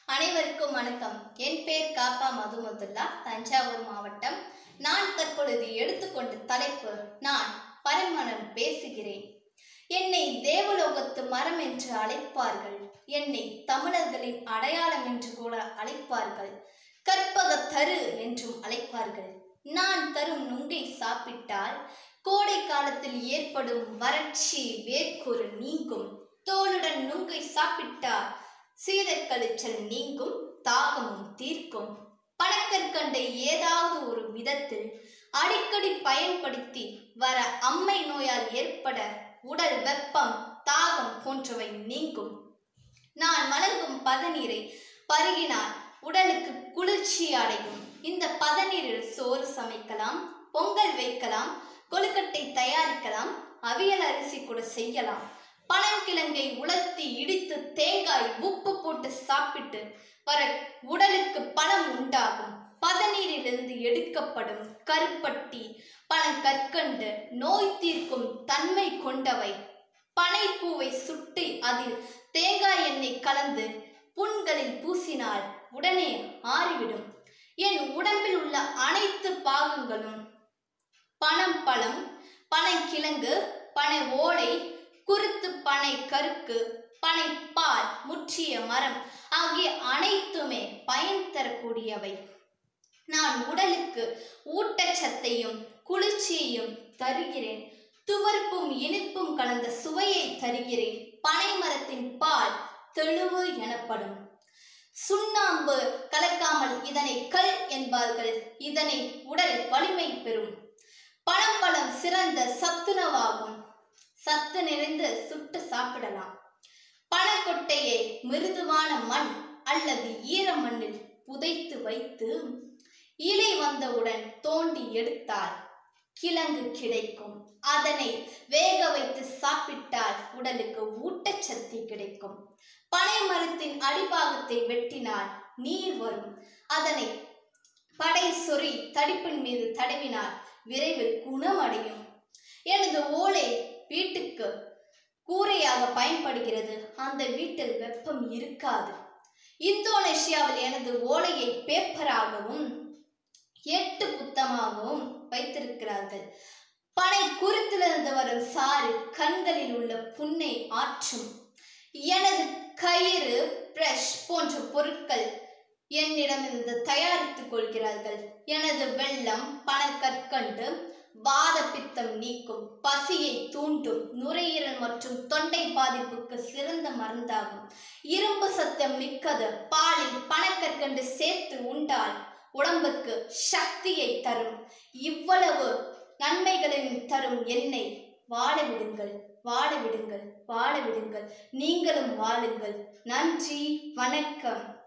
அனைவருக்கும் வணக்கம் என் பேர் காப்பா மதுமதுல்லா தஞ்சாவூர் மாவட்டம் நான் தற்பொழுது எடுத்துக்கொண்ட தலைப்பு நான் பரமணம் பேசுகிறேன் என்னை தேவலோகத்து மரம் என்று அழைப்பார்கள் என்னை தமிழர்களின் அடையாளம் என்று கூட அழைப்பார்கள் கற்பக தரு என்றும் அழைப்பார்கள் நான் தரும் நுங்கை சாப்பிட்டால் கோடை காலத்தில் ஏற்படும் வறட்சி வேர்க்குறு நீங்கும் தோலுடன் நுங்கை சாப்பிட்டால் சீதக்கழிச்சல் நீங்கும் தாகமும் தீர்க்கும் பணக்கற்கண்டை ஏதாவது ஒரு விதத்தில் அடிக்கடி பயன்படுத்தி வர அம்மை நோயால் ஏற்பட உடல் வெப்பம் தாகம் போன்றவை நீங்கும் நான் வழங்கும் பதநீரை பருகினால் உடலுக்கு குளிர்ச்சி அடையும் இந்த பதநீரில் சோறு சமைக்கலாம் பொங்கல் வைக்கலாம் கொழுக்கட்டை தயாரிக்கலாம் அவியல் அரிசி கூட செய்யலாம் பனங்கிழங்கை உலர்த்தி இடித்து தேங்காய் உப்பு போட்டு சாப்பிட்டு வர உடலுக்கு பணம் உண்டாகும் பதநீரிலிருந்து எடுக்கப்படும் கருப்பட்டி பனங்கற்கண்டு நோய் தீர்க்கும் தன்மை கொண்டவை பனைப்பூவை சுட்டி அதில் தேங்காய் எண்ணெய் கலந்து புண்களில் பூசினால் உடனே ஆறிவிடும் என் உடம்பில் உள்ள அனைத்து பாகங்களும் பனம் பழம் பனங்கிழங்கு பனை ஓலை குருத்து பனை கருக்கு பனை பால் முற்றிய மரம் ஆகிய அனைத்துமே பயன் தரக்கூடியவை நான் உடலுக்கு ஊட்டச்சத்தையும் குளிர்ச்சியையும் தருகிறேன் துவர்ப்பும் இனிப்பும் கலந்த சுவையை தருகிறேன் பனை மரத்தின் பால் தெளிவு எனப்படும் சுண்ணாம்பு கலக்காமல் இதனை கல் என்பார்கள் இதனை உடல் வலிமை பெறும் பழம்பழம் சிறந்த சத்துணவாகும் சத்து நிறைந்து சுட்டு சாப்பிடலாம் பனக்கொட்டையை மிருதுவான மண் அல்லது ஈர மண்ணில் புதைத்து வைத்து இலை வந்தவுடன் தோண்டி எடுத்தால் கிழங்கு கிடைக்கும் அதனை வேக வைத்து சாப்பிட்டால் உடலுக்கு ஊட்டச்சத்து கிடைக்கும் பனை மரத்தின் அடிபாகத்தை வெட்டினால் நீர் வரும் அதனை படை சொறி தடிப்பின் மீது தடவினால் விரைவில் குணமடையும் எனது ஓலை வீட்டுக்கு கூரையாக பயன்படுகிறது அந்த வீட்டில் வெப்பம் இருக்காது இந்தோனேஷியாவில் எனது ஓலையை பேப்பராகவும் எட்டு புத்தமாகவும் வைத்திருக்கிறார்கள் பனை குருத்திலிருந்து வரும் சாறு கண்களில் உள்ள புண்ணை ஆற்றும் எனது கயிறு பிரஷ் போன்ற பொருட்கள் என்னிடமிருந்து தயாரித்துக் கொள்கிறார்கள் எனது வெள்ளம் பனக்கற்கண்டு வாத பித்தம் நீக்கும் பசியை தூண்டும் நுரையீரல் மற்றும் தொண்டை பாதிப்புக்கு சிறந்த மருந்தாகும் இரும்பு சத்தம் மிக்கது பாலில் பனக்கற்கண்டு சேர்த்து உண்டால் உடம்புக்கு சக்தியை தரும் இவ்வளவு நன்மைகளையும் தரும் எண்ணெய் வாழ விடுங்கள் வாழ விடுங்கள் வாழ விடுங்கள் நீங்களும் வாழுங்கள் நன்றி வணக்கம்